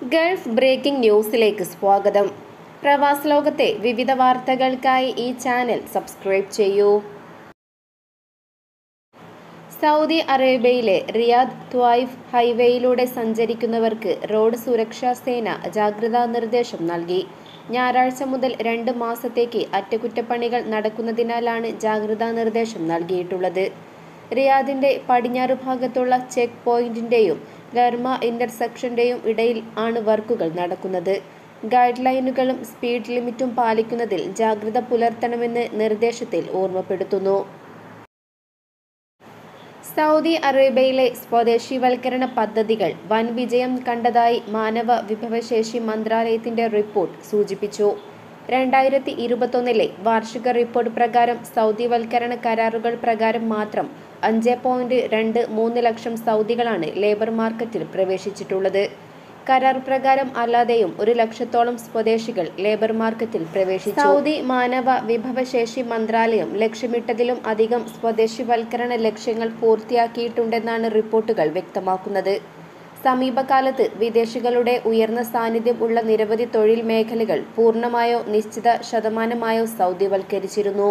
Gulf breaking ന്യൂസിലേക്ക് സ്വാഗതം പ്രവാസ ലോകത്തെ വിവിധ വാർത്തകൾക്കായി ഈ ചാനൽ സബ്സ്ക്രൈബ് ചെയ്യൂ സൗദി അറേബ്യയിലെ റിയാദ് ത്വായിഫ് ഹൈവേയിലൂടെ സഞ്ചരിക്കുന്നവർക്ക് റോഡ് സുരക്ഷാ സേന ജാഗ്രതാ നിർദ്ദേശം നൽകി ഞായറാഴ്ച മുതൽ രണ്ട് മാസത്തേക്ക് അറ്റകുറ്റപ്പണികൾ നടക്കുന്നതിനാലാണ് ജാഗ്രതാ നിർദ്ദേശം നൽകിയിട്ടുള്ളത് റിയാദിന്റെ പടിഞ്ഞാറ് ഭാഗത്തുള്ള ചെക്ക് പോയിന്റിന്റെയും ഗർമ ഇന്റർസെക്ഷന്റെയും ഇടയിൽ ആണ് വർക്കുകൾ നടക്കുന്നത് ഗൈഡ് ലൈനുകളും സ്പീഡ് ലിമിറ്റും പാലിക്കുന്നതിൽ ജാഗ്രത പുലർത്തണമെന്ന് നിർദ്ദേശത്തിൽ ഓർമ്മപ്പെടുത്തുന്നു സൗദി അറേബ്യയിലെ സ്വദേശിവൽക്കരണ പദ്ധതികൾ വൻ വിജയം കണ്ടതായി മാനവ വിഭവശേഷി മന്ത്രാലയത്തിന്റെ റിപ്പോർട്ട് സൂചിപ്പിച്ചു രണ്ടായിരത്തി ഇരുപത്തൊന്നിലെ വാർഷിക റിപ്പോർട്ട് പ്രകാരം സൗദിവൽക്കരണ കരാറുകൾ പ്രകാരം മാത്രം അഞ്ച് പോയിന്റ് രണ്ട് മൂന്ന് ലക്ഷം സൗദികളാണ് ലേബർ മാർക്കറ്റിൽ പ്രവേശിച്ചിട്ടുള്ളത് കരാർ പ്രകാരം അല്ലാതെയും ഒരു ലക്ഷത്തോളം സ്വദേശികൾ ലേബർ മാർക്കറ്റിൽ പ്രവേശിച്ചു സൗദി മാനവ വിഭവശേഷി മന്ത്രാലയം ലക്ഷ്യമിട്ടതിലും അധികം സ്വദേശിവൽക്കരണ ലക്ഷ്യങ്ങൾ പൂർത്തിയാക്കിയിട്ടുണ്ടെന്നാണ് റിപ്പോർട്ടുകൾ വ്യക്തമാക്കുന്നത് സമീപകാലത്ത് വിദേശികളുടെ ഉയർന്ന സാന്നിധ്യം ഉള്ള നിരവധി തൊഴിൽ മേഖലകൾ പൂർണ്ണമായോ നിശ്ചിത ശതമാനമായോ സൗദിവൽക്കരിച്ചിരുന്നു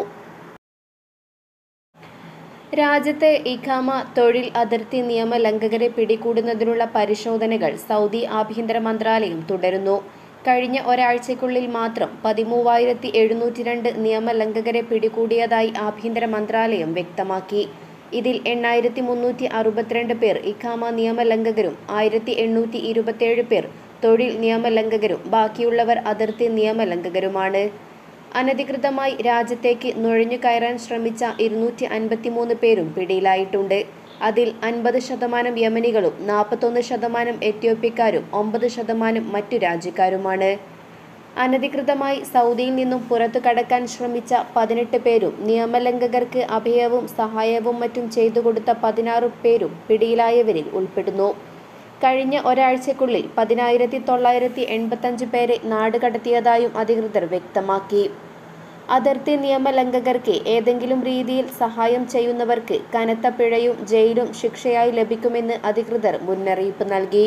രാജ്യത്തെ ഇഖാമ തൊഴിൽ അതിർത്തി നിയമ ലംഘകരെ പിടികൂടുന്നതിനുള്ള പരിശോധനകൾ സൗദി ആഭ്യന്തര മന്ത്രാലയം തുടരുന്നു കഴിഞ്ഞ ഒരാഴ്ചയ്ക്കുള്ളിൽ മാത്രം പതിമൂവായിരത്തി എഴുന്നൂറ്റി രണ്ട് നിയമലംഘകരെ പിടികൂടിയതായി ആഭ്യന്തര മന്ത്രാലയം വ്യക്തമാക്കി ഇതിൽ എണ്ണായിരത്തി മുന്നൂറ്റി അറുപത്തിരണ്ട് പേർ ഇഖാമ നിയമലംഘകരും ആയിരത്തി എണ്ണൂറ്റി ഇരുപത്തിയേഴ് പേർ തൊഴിൽ നിയമലംഘകരും ബാക്കിയുള്ളവർ അതിർത്തി നിയമലംഘകരുമാണ് അനധികൃതമായി രാജ്യത്തേക്ക് നുഴഞ്ഞു കയറാൻ ശ്രമിച്ച ഇരുന്നൂറ്റി അൻപത്തിമൂന്ന് പേരും പിടിയിലായിട്ടുണ്ട് അതിൽ അൻപത് ശതമാനം യമനികളും നാൽപ്പത്തൊന്ന് ശതമാനം എത്യോപ്യക്കാരും ഒമ്പത് ശതമാനം മറ്റു രാജ്യക്കാരുമാണ് അനധികൃതമായി സൗദിയിൽ നിന്നും പുറത്തു കടക്കാൻ ശ്രമിച്ച പതിനെട്ട് പേരും നിയമലംഘകർക്ക് അഭയവും സഹായവും മറ്റും ചെയ്തു കൊടുത്ത പതിനാറ് പേരും പിടിയിലായവരിൽ ഉൾപ്പെടുന്നു കഴിഞ്ഞ ഒരാഴ്ചക്കുള്ളിൽ പതിനായിരത്തി തൊള്ളായിരത്തി എൺപത്തഞ്ച് പേരെ നാട് കടത്തിയതായും അധികൃതർ വ്യക്തമാക്കി അതിർത്തി നിയമലംഘകർക്ക് ഏതെങ്കിലും രീതിയിൽ സഹായം ചെയ്യുന്നവർക്ക് കനത്ത പിഴയും ജയിലും ശിക്ഷയായി ലഭിക്കുമെന്ന് അധികൃതർ മുന്നറിയിപ്പ് നൽകി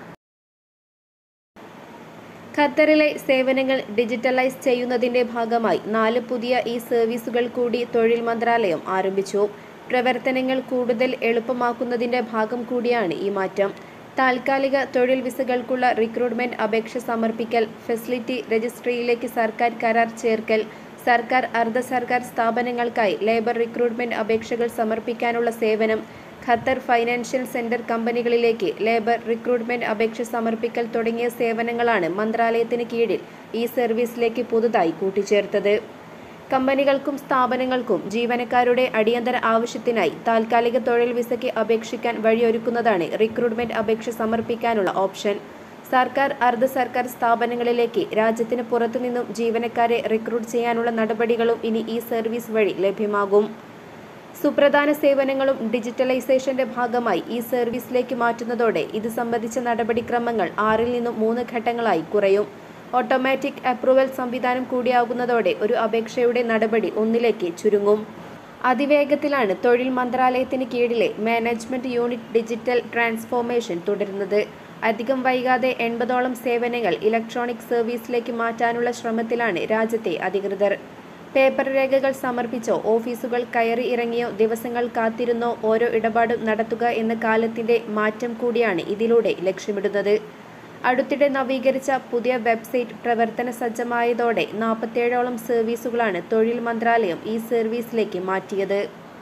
ഖത്തറിലെ സേവനങ്ങൾ ഡിജിറ്റലൈസ് ചെയ്യുന്നതിന്റെ ഭാഗമായി നാല് പുതിയ ഇ സർവീസുകൾ കൂടി തൊഴിൽ മന്ത്രാലയം ആരംഭിച്ചു പ്രവർത്തനങ്ങൾ കൂടുതൽ എളുപ്പമാക്കുന്നതിന്റെ ഭാഗം കൂടിയാണ് ഈ മാറ്റം താൽക്കാലിക തൊഴിൽ വിസകൾക്കുള്ള റിക്രൂട്ട്മെന്റ് അപേക്ഷ സമർപ്പിക്കൽ ഫെസിലിറ്റി രജിസ്ട്രിയിലേക്ക് സർക്കാർ കരാർ ചേർക്കൽ സർക്കാർ അർദ്ധ സർക്കാർ സ്ഥാപനങ്ങൾക്കായി ലേബർ റിക്രൂട്ട്മെന്റ് അപേക്ഷകൾ സമർപ്പിക്കാനുള്ള സേവനം ഖത്തർ ഫൈനാൻഷ്യൽ സെന്റർ കമ്പനികളിലേക്ക് ലേബർ റിക്രൂട്ട്മെന്റ് അപേക്ഷ സമർപ്പിക്കൽ തുടങ്ങിയ സേവനങ്ങളാണ് മന്ത്രാലയത്തിന് കീഴിൽ ഈ സർവീസിലേക്ക് പുതുതായി കൂട്ടിച്ചേർത്തത് കമ്പനികൾക്കും സ്ഥാപനങ്ങൾക്കും ജീവനക്കാരുടെ അടിയന്തര ആവശ്യത്തിനായി താൽക്കാലിക തൊഴിൽ വിസയ്ക്ക് അപേക്ഷിക്കാൻ വഴിയൊരുക്കുന്നതാണ് റിക്രൂട്ട്മെന്റ് അപേക്ഷ സമർപ്പിക്കാനുള്ള ഓപ്ഷൻ സർക്കാർ അർദ്ധ സർക്കാർ സ്ഥാപനങ്ങളിലേക്ക് രാജ്യത്തിന് പുറത്തുനിന്നും ജീവനക്കാരെ റിക്രൂട്ട് ചെയ്യാനുള്ള നടപടികളും ഇനി ഈ സർവീസ് വഴി ലഭ്യമാകും സുപ്രധാന സേവനങ്ങളും ഡിജിറ്റലൈസേഷന്റെ ഭാഗമായി ഈ സർവീസിലേക്ക് മാറ്റുന്നതോടെ ഇത് സംബന്ധിച്ച നടപടിക്രമങ്ങൾ ആറിൽ നിന്നും മൂന്ന് ഘട്ടങ്ങളായി കുറയും ഓട്ടോമാറ്റിക് അപ്രൂവൽ സംവിധാനം കൂടിയാകുന്നതോടെ ഒരു അപേക്ഷയുടെ നടപടി ഒന്നിലേക്ക് ചുരുങ്ങും അതിവേഗത്തിലാണ് തൊഴിൽ മന്ത്രാലയത്തിന് കീഴിലെ മാനേജ്മെന്റ് യൂണിറ്റ് ഡിജിറ്റൽ ട്രാൻസ്ഫോർമേഷൻ തുടരുന്നത് അധികം വൈകാതെ എൺപതോളം സേവനങ്ങൾ ഇലക്ട്രോണിക് സർവീസിലേക്ക് മാറ്റാനുള്ള ശ്രമത്തിലാണ് രാജ്യത്തെ അധികൃതർ പേപ്പർ രേഖകൾ സമർപ്പിച്ചോ ഓഫീസുകൾ കയറി ഇറങ്ങിയോ ദിവസങ്ങൾ കാത്തിരുന്നോ ഓരോ ഇടപാടും നടത്തുക എന്ന കാലത്തിന്റെ മാറ്റം കൂടിയാണ് ഇതിലൂടെ ലക്ഷ്യമിടുന്നത് അടുത്തിടെ നവീകരിച്ച പുതിയ വെബ്സൈറ്റ് പ്രവർത്തന സജ്ജമായതോടെ നാൽപ്പത്തേഴോളം സർവീസുകളാണ് തൊഴിൽ മന്ത്രാലയം ഈ സർവീസിലേക്ക് മാറ്റിയത്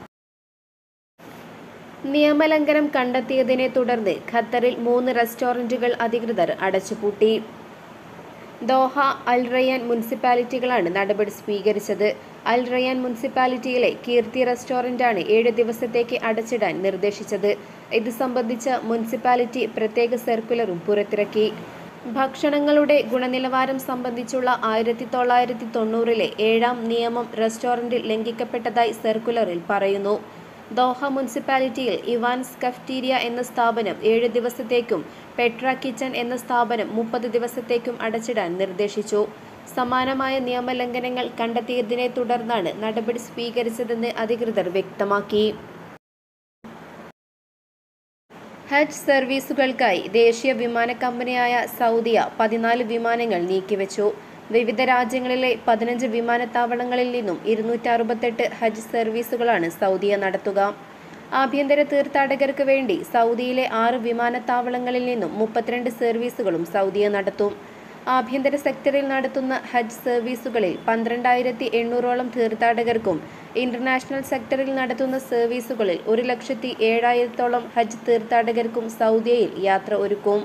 നിയമലംഘനം കണ്ടെത്തിയതിനെ തുടർന്ന് ഖത്തറിൽ മൂന്ന് റെസ്റ്റോറന്റുകൾ അധികൃതർ അടച്ചുപൂട്ടി ദോഹ അൽ റയാൻ മുനിസിപ്പാലിറ്റികളാണ് നടപടി സ്വീകരിച്ചത് അൽ റയാൻ മുനിസിപ്പാലിറ്റിയിലെ കീർത്തി റെസ്റ്റോറന്റാണ് ഏഴ് ദിവസത്തേക്ക് അടച്ചിടാൻ നിർദ്ദേശിച്ചത് ഇത് സംബന്ധിച്ച് മുനിസിപ്പാലിറ്റി പ്രത്യേക സർക്കുലറും പുറത്തിറക്കി ഭക്ഷണങ്ങളുടെ ഗുണനിലവാരം സംബന്ധിച്ചുള്ള ആയിരത്തി തൊള്ളായിരത്തി തൊണ്ണൂറിലെ ഏഴാം നിയമം റെസ്റ്റോറന്റിൽ ലംഘിക്കപ്പെട്ടതായി സർക്കുലറിൽ പറയുന്നു ദോഹ മുനിസിപ്പാലിറ്റിയിൽ ഇവാൻസ് കഫ്റ്റീരിയ എന്ന സ്ഥാപനം ഏഴ് ദിവസത്തേക്കും പെട്ര കിച്ചൺ എന്ന സ്ഥാപനം മുപ്പത് ദിവസത്തേക്കും അടച്ചിടാൻ നിർദ്ദേശിച്ചു സമാനമായ നിയമലംഘനങ്ങൾ കണ്ടെത്തിയതിനെ തുടർന്നാണ് നടപടി സ്വീകരിച്ചതെന്ന് അധികൃതർ വ്യക്തമാക്കി ഹജ്ജ് സർവീസുകൾക്കായി ദേശീയ വിമാന കമ്പനിയായ സൗദിയ പതിനാല് വിമാനങ്ങൾ നീക്കിവെച്ചു വിവിധ രാജ്യങ്ങളിലെ പതിനഞ്ച് വിമാനത്താവളങ്ങളിൽ നിന്നും ഇരുന്നൂറ്റി അറുപത്തെട്ട് ഹജ്ജ് സർവീസുകളാണ് സൗദിയ നടത്തുക ആഭ്യന്തര തീർത്ഥാടകർക്ക് വേണ്ടി സൗദിയിലെ ആറ് വിമാനത്താവളങ്ങളിൽ നിന്നും മുപ്പത്തിരണ്ട് സർവീസുകളും സൗദിയ നടത്തും ആഭ്യന്തര സെക്ടറിൽ നടത്തുന്ന ഹജ്ജ് സർവീസുകളിൽ പന്ത്രണ്ടായിരത്തി എണ്ണൂറോളം തീർത്ഥാടകർക്കും ഇന്റർനാഷണൽ സെക്ടറിൽ നടത്തുന്ന സർവീസുകളിൽ ഒരു ലക്ഷത്തി ഏഴായിരത്തോളം ഹജ്ജ് തീർത്ഥാടകർക്കും സൗദിയയിൽ യാത്ര ഒരുക്കും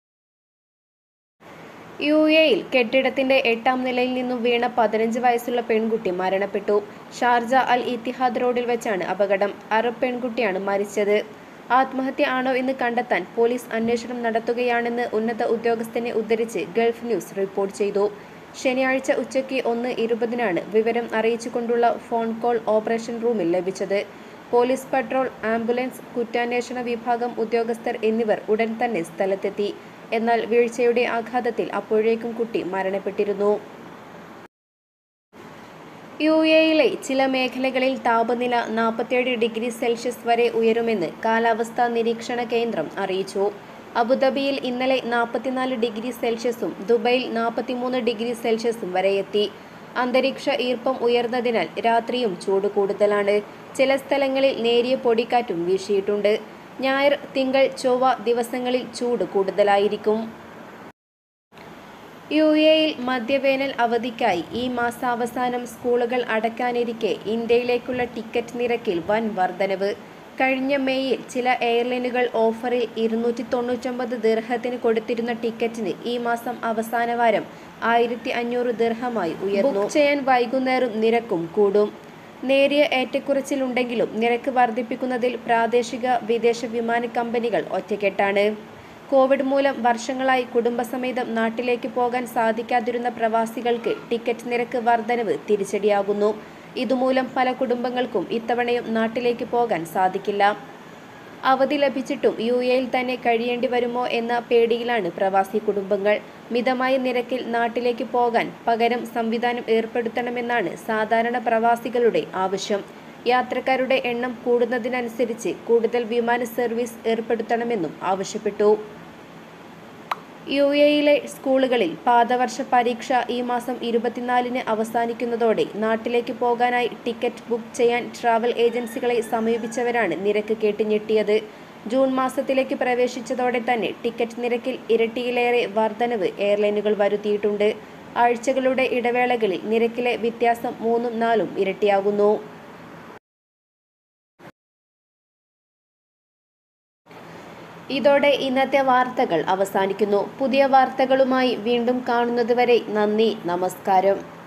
യു എയിൽ കെട്ടിടത്തിന്റെ എട്ടാം നിലയിൽ നിന്നും വീണ പതിനഞ്ച് വയസ്സുള്ള പെൺകുട്ടി മരണപ്പെട്ടു ഷാർജ അൽ ഇത്തിഹാദ് റോഡിൽ വെച്ചാണ് അപകടം അറബ് പെൺകുട്ടിയാണ് മരിച്ചത് ആത്മഹത്യ ആണോ എന്ന് കണ്ടെത്താൻ പോലീസ് അന്വേഷണം നടത്തുകയാണെന്ന് ഉന്നത ഉദ്യോഗസ്ഥനെ ഉദ്ധരിച്ച് ഗൾഫ് ന്യൂസ് റിപ്പോർട്ട് ചെയ്തു ശനിയാഴ്ച ഉച്ചയ്ക്ക് ഒന്ന് ഇരുപതിനാണ് വിവരം അറിയിച്ചുകൊണ്ടുള്ള ഫോൺ കോൾ ഓപ്പറേഷൻ റൂമിൽ ലഭിച്ചത് പോലീസ് പട്രോൾ ആംബുലൻസ് കുറ്റാന്വേഷണ വിഭാഗം ഉദ്യോഗസ്ഥർ എന്നിവർ ഉടൻ തന്നെ സ്ഥലത്തെത്തി എന്നാൽ വീഴ്ചയുടെ ആഘാതത്തിൽ അപ്പോഴേക്കും കുട്ടി മരണപ്പെട്ടിരുന്നു യു എയിലെ ചില മേഖലകളിൽ താപനില നാൽപ്പത്തിയേഴ് ഡിഗ്രി സെൽഷ്യസ് വരെ ഉയരുമെന്ന് കാലാവസ്ഥാ നിരീക്ഷണ കേന്ദ്രം അറിയിച്ചു അബുദാബിയിൽ ഇന്നലെ നാൽപ്പത്തിനാല് ഡിഗ്രി സെൽഷ്യസും ദുബൈയിൽ നാൽപ്പത്തിമൂന്ന് ഡിഗ്രി സെൽഷ്യസും വരെ എത്തി അന്തരീക്ഷ ഈർപ്പം ഉയർന്നതിനാൽ രാത്രിയും ചൂട് കൂടുതലാണ് ചില സ്ഥലങ്ങളിൽ നേരിയ പൊടിക്കാറ്റും വീശിയിട്ടുണ്ട് ഞായർ തിങ്കൾ ചൊവ്വ ദിവസങ്ങളിൽ ചൂട് കൂടുതലായിരിക്കും യു എയിൽ മധ്യവേനൽ അവധിക്കായി ഈ മാസാവസാനം സ്കൂളുകൾ അടയ്ക്കാനിരിക്കെ ഇന്ത്യയിലേക്കുള്ള ടിക്കറ്റ് നിരക്കിൽ വൻ വർധനവ് കഴിഞ്ഞ മെയ്യിൽ ചില എയർലൈനുകൾ ഓഫറിൽ ഇരുന്നൂറ്റി തൊണ്ണൂറ്റൊമ്പത് ദീർഘത്തിന് കൊടുത്തിരുന്ന ടിക്കറ്റിന് ഈ മാസം അവസാന വാരം ആയിരത്തി അഞ്ഞൂറ് ദീർഘമായി ഉയർന്നു ബുക്ക് ചെയ്യാൻ വൈകുന്നേരം നിരക്കും കൂടും നേരിയ ഏറ്റക്കുറച്ചിലുണ്ടെങ്കിലും നിരക്ക് വർദ്ധിപ്പിക്കുന്നതിൽ പ്രാദേശിക വിദേശ വിമാന കമ്പനികൾ ഒറ്റക്കെട്ടാണ് കോവിഡ് മൂലം വർഷങ്ങളായി കുടുംബസമേതം നാട്ടിലേക്ക് പോകാൻ സാധിക്കാതിരുന്ന പ്രവാസികൾക്ക് ടിക്കറ്റ് നിരക്ക് വർധനവ് തിരിച്ചടിയാകുന്നു ഇതുമൂലം പല കുടുംബങ്ങൾക്കും ഇത്തവണയും നാട്ടിലേക്ക് പോകാൻ സാധിക്കില്ല അവധി ലഭിച്ചിട്ടും യു എയിൽ തന്നെ കഴിയേണ്ടി വരുമോ എന്ന പേടിയിലാണ് പ്രവാസി കുടുംബങ്ങൾ മിതമായ നിരക്കിൽ നാട്ടിലേക്ക് പോകാൻ പകരം സംവിധാനം ഏർപ്പെടുത്തണമെന്നാണ് സാധാരണ പ്രവാസികളുടെ ആവശ്യം യാത്രക്കാരുടെ എണ്ണം കൂടുന്നതിനനുസരിച്ച് കൂടുതൽ വിമാന സർവീസ് ഏർപ്പെടുത്തണമെന്നും ആവശ്യപ്പെട്ടു യു എയിലെ സ്കൂളുകളിൽ പാദവർഷ പരീക്ഷ ഈ മാസം ഇരുപത്തിനാലിന് അവസാനിക്കുന്നതോടെ നാട്ടിലേക്ക് പോകാനായി ടിക്കറ്റ് ബുക്ക് ചെയ്യാൻ ട്രാവൽ ഏജൻസികളെ സമീപിച്ചവരാണ് നിരക്ക് കേട്ട് ഞെട്ടിയത് ജൂൺ മാസത്തിലേക്ക് പ്രവേശിച്ചതോടെ തന്നെ ടിക്കറ്റ് നിരക്കിൽ ഇരട്ടിയിലേറെ വർധനവ് എയർലൈനുകൾ വരുത്തിയിട്ടുണ്ട് ആഴ്ചകളുടെ ഇടവേളകളിൽ നിരക്കിലെ വ്യത്യാസം മൂന്നും നാലും ഇരട്ടിയാകുന്നു ഇതോടെ ഇന്നത്തെ വാർത്തകൾ അവസാനിക്കുന്നു പുതിയ വാർത്തകളുമായി വീണ്ടും കാണുന്നതുവരെ നന്ദി നമസ്കാരം